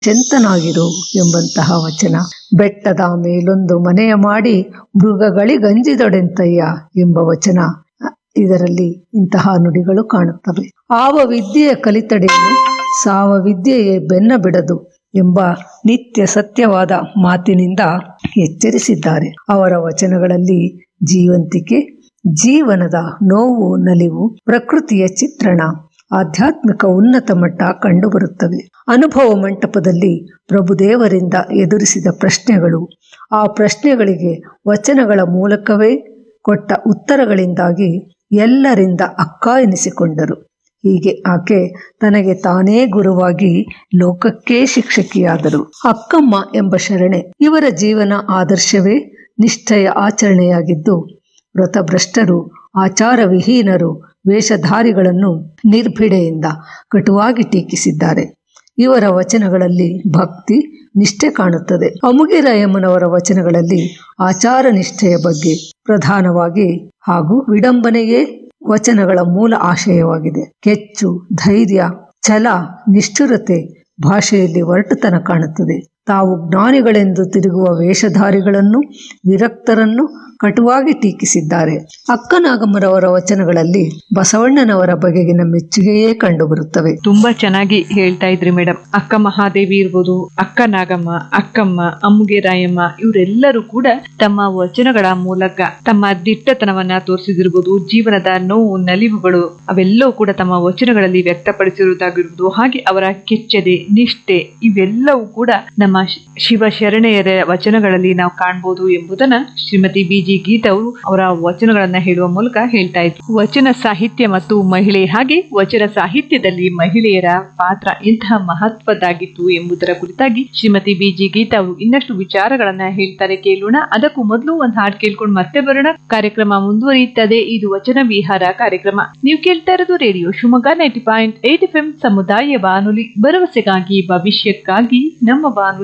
ಚೆಂತನಾಗಿರು ಎಂಬಂತಹ ವಚನ ಬೆಟ್ಟದ ಮೇಲೊಂದು ಮನೆಯ ಮಾಡಿ ಮೃಗಗಳಿಗಂಜಿದೊಡೆಂತಯ್ಯ ಎಂಬ ವಚನ ಇದರಲ್ಲಿ ಇಂತಹ ನುಡಿಗಳು ಕಾಣುತ್ತವೆ ಆವ ವಿದ್ಯೆಯ ಕಲಿತಡೆಯನ್ನು ಸಾವ ವಿದ್ಯೆಯೇ ಬೆನ್ನ ಬಿಡದು ಎಂಬ ನಿತ್ಯ ಸತ್ಯವಾದ ಮಾತಿನಿಂದ ಎಚ್ಚರಿಸಿದ್ದಾರೆ ಅವರ ವಚನಗಳಲ್ಲಿ ಜೀವಂತಿಕೆ ಜೀವನದ ನೋವು ನಲಿವು ಪ್ರಕೃತಿಯ ಚಿತ್ರಣ ಆಧ್ಯಾತ್ಮಿಕ ಉನ್ನತ ಮಟ್ಟ ಕಂಡುಬರುತ್ತವೆ ಅನುಭವ ಮಂಟಪದಲ್ಲಿ ಪ್ರಭುದೇವರಿಂದ ಎದುರಿಸಿದ ಪ್ರಶ್ನೆಗಳು ಆ ಪ್ರಶ್ನೆಗಳಿಗೆ ವಚನಗಳ ಮೂಲಕವೇ ಕೊಟ್ಟ ಉತ್ತರಗಳಿಂದಾಗಿ ಎಲ್ಲರಿಂದ ಅಕ್ಕ ಎನಿಸಿಕೊಂಡರು ಹೀಗೆ ಆಕೆ ತನಗೆ ತಾನೇ ಗುರುವಾಗಿ ಲೋಕಕ್ಕೇ ಶಿಕ್ಷಕಿಯಾದರು ಅಕ್ಕಮ್ಮ ಎಂಬ ಶರಣೆ ಇವರ ಜೀವನ ಆದರ್ಶವೇ ನಿಷ್ಠೆಯ ಆಚರಣೆಯಾಗಿದ್ದು ವ್ರತಭ್ರಷ್ಟರು ಆಚಾರವಿಹೀನರು ವೇಷಧಾರಿಗಳನ್ನು ನಿರ್ಭಿಡೆಯಿಂದ ಕಟುವಾಗಿ ಟೀಕಿಸಿದ್ದಾರೆ ಇವರ ವಚನಗಳಲ್ಲಿ ಭಕ್ತಿ ನಿಷ್ಠೆ ಕಾಣುತ್ತದೆ ಅಮುಗಿರಾಯಮ್ಮನವರ ವಚನಗಳಲ್ಲಿ ಆಚಾರ ನಿಷ್ಠೆಯ ಬಗ್ಗೆ ಪ್ರಧಾನವಾಗಿ ಹಾಗೂ ವಿಡಂಬನೆಯೇ ವಚನಗಳ ಮೂಲ ಆಶಯವಾಗಿದೆ ಕೆಚ್ಚು ಧೈರ್ಯ ಛಲ ನಿಷ್ಠುರತೆ ಭಾಷೆಯಲ್ಲಿ ಒರಟುತನ ಕಾಣುತ್ತದೆ ತಾವು ಜ್ಞಾನಿಗಳೆಂದು ತಿರುಗುವ ವೇಷಧಾರಿಗಳನ್ನು ವಿರಕ್ತರನ್ನು ಕಟುವಾಗಿ ಟೀಕಿಸಿದ್ದಾರೆ ಅಕ್ಕನಾಗಮ್ಮರವರ ವಚನಗಳಲ್ಲಿ ಬಸವಣ್ಣನವರ ಬಗೆಗಿನ ಮೆಚ್ಚುಗೆಯೇ ಕಂಡುಬರುತ್ತವೆ ತುಂಬಾ ಚೆನ್ನಾಗಿ ಹೇಳ್ತಾ ಇದ್ರಿ ಮೇಡಮ್ ಅಕ್ಕ ಮಹಾದೇವಿ ಇರ್ಬೋದು ಅಕ್ಕ ನಾಗಮ್ಮ ಅಕ್ಕಮ್ಮ ಅಮ್ಮುಗೆ ರಾಯಮ್ಮ ಇವರೆಲ್ಲರೂ ಕೂಡ ತಮ್ಮ ವಚನಗಳ ಮೂಲಕ ತಮ್ಮ ದಿಟ್ಟತನವನ್ನ ತೋರಿಸಿದಿರ್ಬೋದು ಜೀವನದ ನೋವು ನಲಿವುಗಳು ಅವೆಲ್ಲವೂ ಕೂಡ ತಮ್ಮ ವಚನಗಳಲ್ಲಿ ವ್ಯಕ್ತಪಡಿಸಿರುವುದಾಗಿರ್ಬೋದು ಹಾಗೆ ಅವರ ಕೆಚ್ಚದೆ ನಿಷ್ಠೆ ಇವೆಲ್ಲವೂ ಕೂಡ ನಮ್ಮ ಶ್- ಶಿವ ಶರಣೆಯರ ವಚನಗಳಲ್ಲಿ ನಾವು ಕಾಣಬಹುದು ಎಂಬುದನ್ನ ಶ್ರೀಮತಿ ಬಿ ಜಿ ಗೀತಾ ಅವರು ಅವರ ವಚನಗಳನ್ನ ಹೇಳುವ ಮೂಲಕ ಹೇಳ್ತಾ ಇದ್ರು ವಚನ ಸಾಹಿತ್ಯ ಮತ್ತು ಮಹಿಳೆ ಹಾಗೆ ವಚನ ಸಾಹಿತ್ಯದಲ್ಲಿ ಮಹಿಳೆಯರ ಪಾತ್ರ ಎಂತಹ ಮಹತ್ವದ್ದಾಗಿತ್ತು ಎಂಬುದರ ಕುರಿತಾಗಿ ಶ್ರೀಮತಿ ಬಿ ಜಿ ಗೀತಾ ಅವರು ಇನ್ನಷ್ಟು ವಿಚಾರಗಳನ್ನ ಹೇಳ್ತಾರೆ ಕೇಳೋಣ ಅದಕ್ಕೂ ಮೊದಲು ಒಂದು ಹಾಡು ಕೇಳ್ಕೊಂಡು ಮತ್ತೆ ಬರೋಣ ಕಾರ್ಯಕ್ರಮ ಮುಂದುವರಿಯುತ್ತದೆ ಇದು ವಚನ ವಿಹಾರ ಕಾರ್ಯಕ್ರಮ ನೀವು ಕೇಳ್ತಾ ಇರೋದು radio Shivamogga ninety point eight F M ಸಮುದಾಯ ಬಾನುಲಿ ಭರವಸೆಗಾಗಿ ಭವಿಷ್ಯಕ್ಕಾಗಿ ನಮ್ಮ ಬಾನುಲಿ